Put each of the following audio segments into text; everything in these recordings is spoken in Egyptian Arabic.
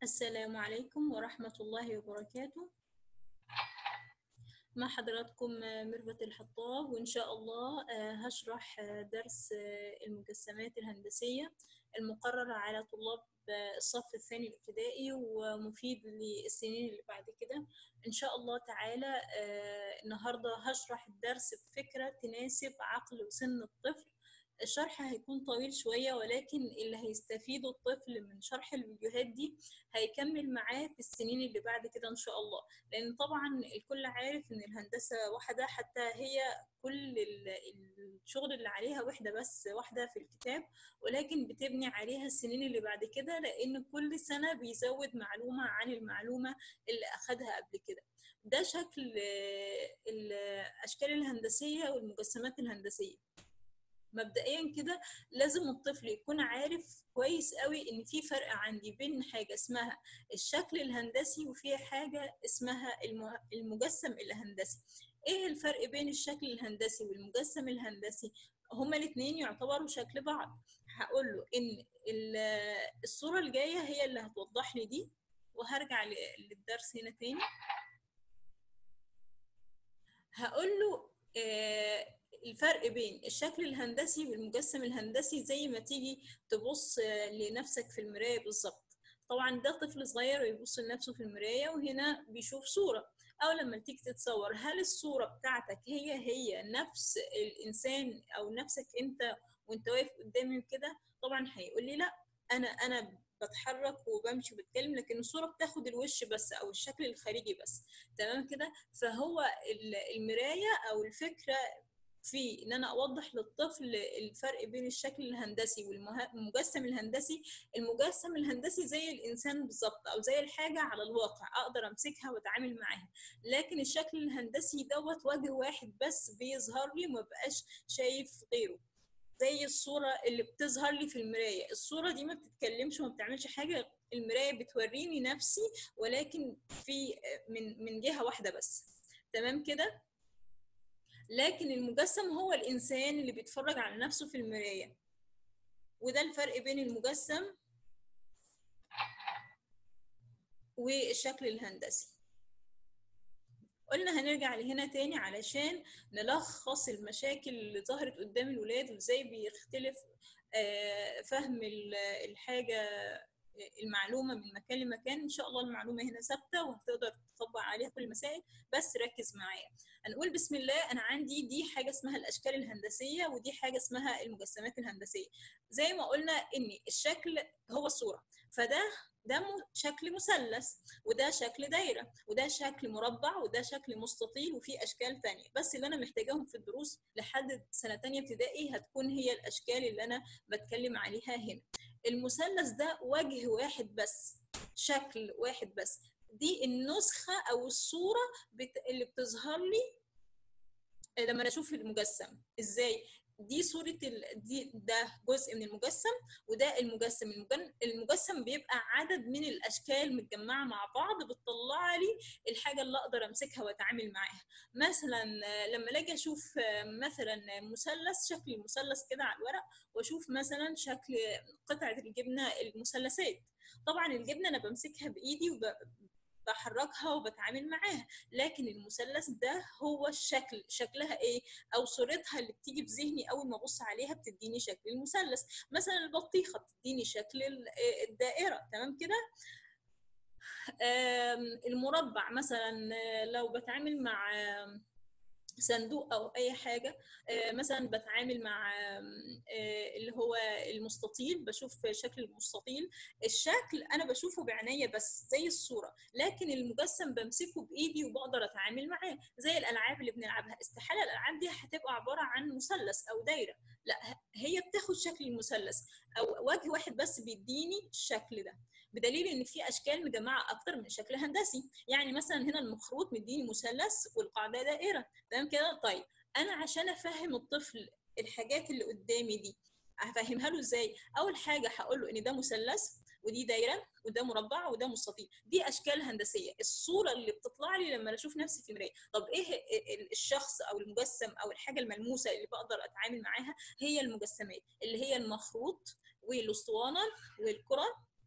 السلام عليكم ورحمة الله وبركاته مع حضراتكم ميرفت الحطاب وإن شاء الله هشرح درس المجسمات الهندسية المقرر على طلاب الصف الثاني الابتدائي ومفيد للسنين اللي بعد كده إن شاء الله تعالى النهاردة هشرح الدرس بفكرة تناسب عقل وسن الطفل الشرح هيكون طويل شوية ولكن اللي هيستفيده الطفل من شرح الفيديوهات دي هيكمل معاه في السنين اللي بعد كده إن شاء الله لأن طبعا الكل عارف إن الهندسة واحدة حتى هي كل الشغل اللي عليها واحدة بس واحدة في الكتاب ولكن بتبني عليها السنين اللي بعد كده لأن كل سنة بيزود معلومة عن المعلومة اللي أخدها قبل كده ده شكل الأشكال الهندسية والمجسمات الهندسية مبدئيا كده لازم الطفل يكون عارف كويس قوي ان في فرق عندي بين حاجه اسمها الشكل الهندسي وفي حاجه اسمها المجسم الهندسي ايه الفرق بين الشكل الهندسي والمجسم الهندسي هما الاثنين يعتبروا شكل بعض هقول له ان الصوره الجايه هي اللي هتوضح لي دي وهرجع للدرس هنا تاني هقول له آه الفرق بين الشكل الهندسي والمجسم الهندسي زي ما تيجي تبص لنفسك في المراية بالظبط طبعا ده طفل صغير ويبص لنفسه في المراية وهنا بيشوف صورة أو لما تيجي تتصور هل الصورة بتاعتك هي هي نفس الإنسان أو نفسك أنت وأنت واقف قدامي كده طبعا هيقول لي لا أنا أنا بتحرك وبمشي وبتكلم لكن الصوره بتاخد الوش بس او الشكل الخارجي بس تمام كده فهو المرايه او الفكره في ان انا اوضح للطفل الفرق بين الشكل الهندسي والمجسم الهندسي المجسم الهندسي زي الانسان بالظبط او زي الحاجه على الواقع اقدر امسكها واتعامل معاها لكن الشكل الهندسي دوت وجه واحد بس بيظهر لي وما بقاش شايف غيره زي الصوره اللي بتظهر لي في المرايه الصوره دي ما بتتكلمش وما بتعملش حاجه المرايه بتوريني نفسي ولكن في من من جهه واحده بس تمام كده لكن المجسم هو الإنسان اللي بيتفرج على نفسه في المراية وده الفرق بين المجسم والشكل الهندسي قلنا هنرجع لهنا تاني علشان نلخص المشاكل اللي ظهرت قدام الولاد وازاي بيختلف فهم الحاجة المعلومة من مكان لمكان إن شاء الله المعلومة هنا ثابتة وهتقدر تطبق عليها كل المسائل بس ركز معايا هنقول بسم الله أنا عندي دي حاجة اسمها الأشكال الهندسية ودي حاجة اسمها المجسمات الهندسية زي ما قلنا إن الشكل هو الصورة فده ده شكل مثلث وده شكل دايرة وده شكل مربع وده شكل مستطيل وفي أشكال تانية بس اللي أنا محتاجاهم في الدروس لحد سنة تانية ابتدائي هتكون هي الأشكال اللي أنا بتكلم عليها هنا المثلث ده وجه واحد بس شكل واحد بس دي النسخة أو الصورة بت... اللي بتظهر لي لما أشوف المجسم إزاي دي صورة ال... دي ده جزء من المجسم وده المجسم المجن... المجسم بيبقى عدد من الأشكال متجمعة مع بعض بتطلع لي الحاجة اللي أقدر أمسكها وأتعامل معاها مثلا لما أجي أشوف مثلا مثلث شكل المثلث كده على الورق وأشوف مثلا شكل قطعة الجبنة المثلثات طبعا الجبنة أنا بمسكها بإيدي وب... بحركها وبتعامل معاها لكن المثلث ده هو الشكل شكلها ايه او صورتها اللي بتيجي في ذهني اول ما ابص عليها بتديني شكل المثلث مثلا البطيخه بتديني شكل الدائره تمام كده المربع مثلا لو بتعامل مع صندوق او اي حاجه مثلا بتعامل مع اللي هو المستطيل بشوف شكل المستطيل الشكل انا بشوفه بعينيا بس زي الصوره لكن المجسم بمسكه بايدي وبقدر اتعامل معاه زي الالعاب اللي بنلعبها استحاله الالعاب دي هتبقى عباره عن مثلث او دايره لا هي بتاخد شكل المثلث او وجه واحد بس بيديني الشكل ده بدليل ان في اشكال مجمعه اكتر من شكل هندسي يعني مثلا هنا المخروط مديني مثلث والقاعده دائره تمام كده طيب انا عشان افهم الطفل الحاجات اللي قدامي دي هفهمها له ازاي اول حاجه هقول له ان ده مثلث ودي دايره وده مربع وده مستطيل دي اشكال هندسيه الصوره اللي بتطلع لي لما اشوف نفسي في مرايه طب ايه الشخص او المجسم او الحاجه الملموسه اللي بقدر اتعامل معاها هي المجسمات اللي هي المخروط والاسطوانه والكره و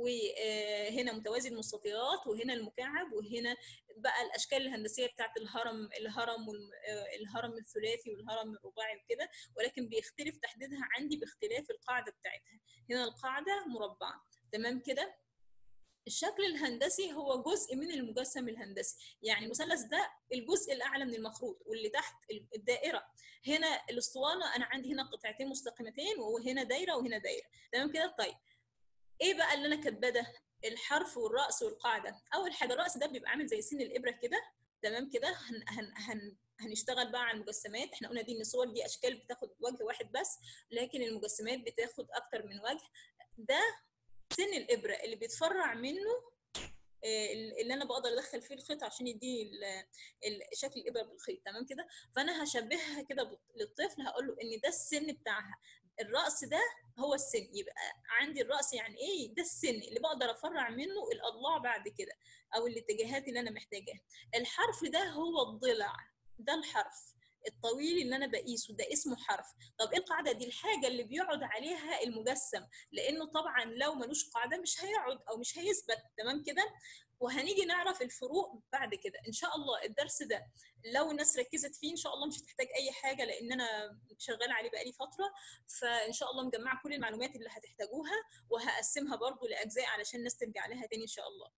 وهنا متوازي المستطيلات وهنا المكعب وهنا بقى الاشكال الهندسيه بتاعت الهرم الهرم الهرم الثلاثي والهرم الرباعي وكده ولكن بيختلف تحديدها عندي باختلاف القاعده بتاعتها هنا القاعده مربعه تمام كده الشكل الهندسي هو جزء من المجسم الهندسي يعني المثلث ده الجزء الاعلى من المخروط واللي تحت الدائره هنا الاسطوانه انا عندي هنا قطعتين مستقيمتين وهنا دايره وهنا دايره تمام كده طيب ايه بقى اللي انا كاتباه ده الحرف والراس والقاعده اول حاجه الراس ده بيبقى عامل زي سن الابره كده تمام كده هن هن هن هنشتغل بقى على المجسمات احنا قلنا دي ان الصور دي اشكال بتاخد وجه واحد بس لكن المجسمات بتاخد اكتر من وجه ده سن الابره اللي بيتفرع منه اللي انا بقدر ادخل فيه الخيط عشان يديني شكل الابره بالخيط تمام كده فانا هشبهها كده للطفل هقول له ان ده السن بتاعها الراس ده هو السن يبقى عندي الراس يعني ايه ده السن اللي بقدر افرع منه الاضلاع بعد كده او الاتجاهات اللي انا محتاجاها الحرف ده هو الضلع ده الحرف الطويل اللي انا بقيسه ده اسمه حرف طب ايه القاعده دي الحاجه اللي بيقعد عليها المجسم لانه طبعا لو ملوش قاعده مش هيقعد او مش هيثبت تمام كده وهنيجي نعرف الفروق بعد كده ان شاء الله الدرس ده لو الناس ركزت فيه ان شاء الله مش هتحتاج اي حاجه لان انا شغاله عليه بقالي فتره فان شاء الله مجمعه كل المعلومات اللي هتحتاجوها وهقسمها برضو لاجزاء علشان الناس ترجع لها تاني ان شاء الله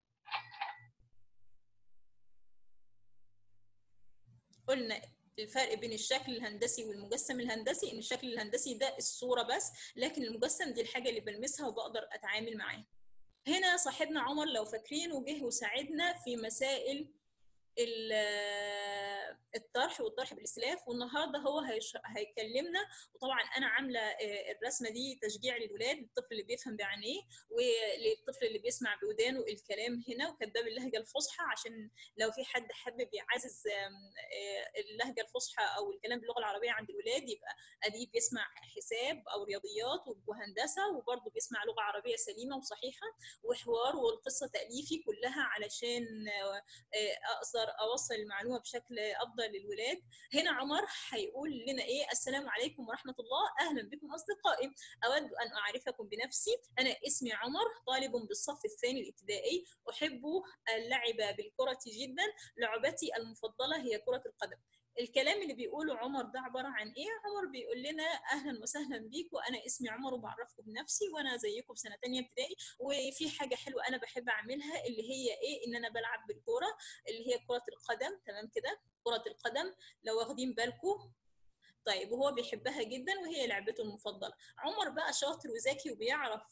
قلنا الفرق بين الشكل الهندسي والمجسم الهندسي ان الشكل الهندسي ده الصوره بس لكن المجسم دي الحاجه اللي بلمسها وبقدر اتعامل معاها هنا صاحبنا عمر لو فاكرين وجه وساعدنا في مسائل الطرح والطرح بالاسلاف والنهارده هو هيكلمنا وطبعا انا عامله الرسمه دي تشجيع للولاد الطفل اللي بيفهم بعينيه وللطفل اللي بيسمع بودانه الكلام هنا وكاتباه باللهجه الفصحى عشان لو في حد حابب يعزز اللهجه الفصحى او الكلام باللغه العربيه عند الولاد يبقى اديب بيسمع حساب او رياضيات وهندسه وبرضه بيسمع لغه عربيه سليمه وصحيحه وحوار والقصه تاليفي كلها علشان اقدر اوصل المعلومه بشكل افضل للولاد هنا عمر هيقول لنا ايه السلام عليكم ورحمه الله اهلا بكم اصدقائي اود ان اعرفكم بنفسي انا اسمي عمر طالب بالصف الثاني الابتدائي احب اللعب بالكره جدا لعبتي المفضله هي كره القدم الكلام اللي بيقوله عمر ده عباره عن ايه عمر بيقول لنا اهلا وسهلا بيكم انا اسمي عمر وبعرفكم بنفسي وانا زيكم في سنه ثانيه ابتدائي وفي حاجه حلوه انا بحب اعملها اللي هي ايه ان انا بلعب بالكوره اللي هي كره القدم تمام كده كره القدم لو واخدين بالكم طيب وهو بيحبها جدا وهي لعبته المفضله عمر بقى شاطر وذكي وبيعرف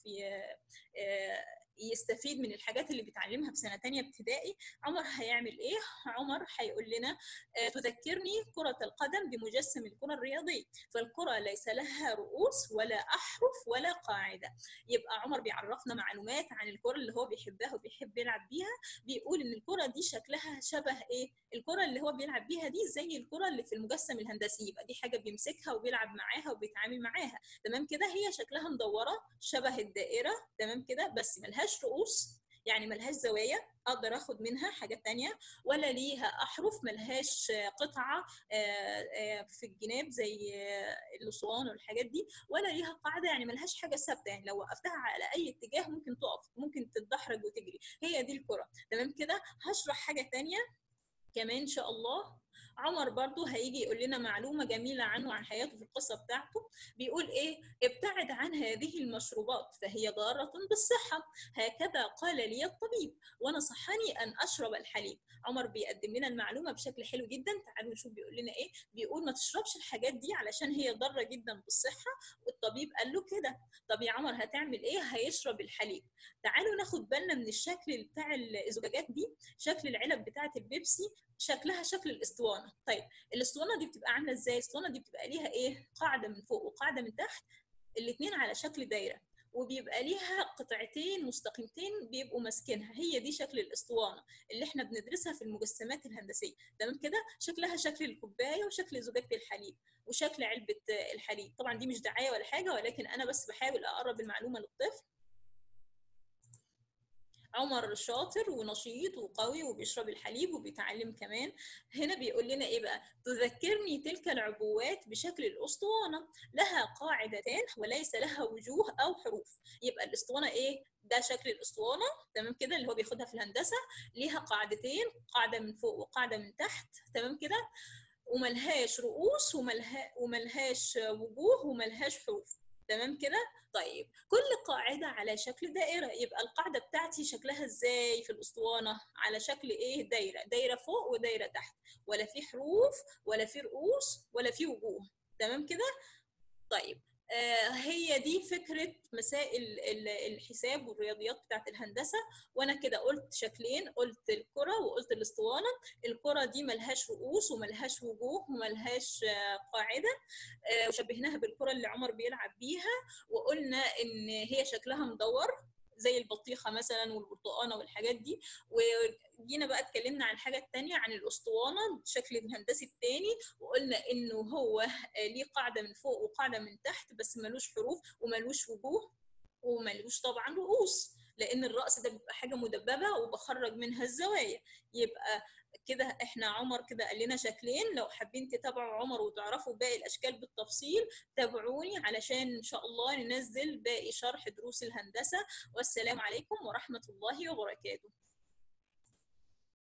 يستفيد من الحاجات اللي بيتعلمها في سنه تانية ابتدائي عمر هيعمل ايه عمر هيقول لنا تذكرني كره القدم بمجسم الكره الرياضي فالكره ليس لها رؤوس ولا احرف ولا قاعده يبقى عمر بيعرفنا معلومات عن الكره اللي هو بيحبها وبيحب يلعب بيها بيقول ان الكره دي شكلها شبه ايه الكره اللي هو بيلعب بيها دي زي الكره اللي في المجسم الهندسي يبقى دي حاجه بيمسكها وبيلعب معاها وبيتعامل معاها تمام كده هي شكلها مدوره شبه الدائره تمام كده بس ملهاش ملهاش رؤوس يعني ملهاش زوايا اقدر اخد منها حاجات تانية ولا ليها احرف ملهاش قطعه في الجناب زي الاسوان والحاجات دي ولا ليها قاعده يعني ملهاش حاجه ثابته يعني لو وقفتها على اي اتجاه ممكن تقف ممكن تتدحرج وتجري هي دي الكره تمام كده هشرح حاجه تانية كمان ان شاء الله عمر برضو هيجي يقول لنا معلومه جميله عنه عن حياته في القصه بتاعته بيقول ايه ابتعد عن هذه المشروبات فهي ضاره بالصحه هكذا قال لي الطبيب ونصحني ان اشرب الحليب عمر بيقدم لنا المعلومه بشكل حلو جدا تعالوا نشوف بيقول لنا ايه بيقول ما تشربش الحاجات دي علشان هي ضاره جدا بالصحه والطبيب قال له كده طب يا عمر هتعمل ايه هيشرب الحليب تعالوا ناخد بالنا من الشكل بتاع الزجاجات دي شكل العلب بتاعه البيبسي شكلها شكل الاسطوانه طيب الاسطوانه دي بتبقى عامله ازاي الاسطوانه دي بتبقى ليها ايه قاعده من فوق وقاعده من تحت الاثنين على شكل دايره وبيبقى ليها قطعتين مستقيمتين بيبقوا ماسكينها هي دي شكل الاسطوانه اللي احنا بندرسها في المجسمات الهندسيه تمام كده شكلها شكل الكوبايه وشكل زجاجه الحليب وشكل علبه الحليب طبعا دي مش دعايه ولا حاجه ولكن انا بس بحاول اقرب المعلومه للطفل عمر شاطر ونشيط وقوي وبيشرب الحليب وبيتعلم كمان هنا بيقول لنا ايه بقى تذكرني تلك العبوات بشكل الاسطوانه لها قاعدتان وليس لها وجوه او حروف يبقى الاسطوانه ايه ده شكل الاسطوانه تمام كده اللي هو بياخدها في الهندسه ليها قاعدتين قاعده من فوق وقاعده من تحت تمام كده وملهاش رؤوس وملها وملهاش وجوه وملهاش حروف تمام كده طيب كل قاعدة على شكل دائرة يبقى القاعدة بتاعتي شكلها ازاي في الأسطوانة على شكل ايه دايرة دايرة فوق ودايرة تحت ولا في حروف ولا في رؤوس ولا في وجوه تمام كده طيب آه هي دي فكرة مسائل الحساب والرياضيات بتاعت الهندسة وأنا كده قلت شكلين قلت الكرة وقلت الأسطوانة الكرة دي ملهاش رؤوس وملهاش وجوه وملهاش آه قاعدة آه وشبهناها بالكرة اللي عمر بيلعب بيها وقلنا إن هي شكلها مدور زي البطيخه مثلا والبرتقانه والحاجات دي وجينا بقى اتكلمنا عن الحاجه الثانيه عن الاسطوانه الشكل الهندسي الثاني وقلنا انه هو ليه قاعده من فوق وقاعده من تحت بس ملوش حروف وملوش وجوه وملوش طبعا رؤوس لان الراس ده بيبقى حاجه مدببه وبخرج منها الزوايا يبقى كده احنا عمر كده قال لنا شكلين لو حابين تتابعوا عمر وتعرفوا باقي الاشكال بالتفصيل تابعوني علشان ان شاء الله ننزل باقي شرح دروس الهندسه والسلام عليكم ورحمه الله وبركاته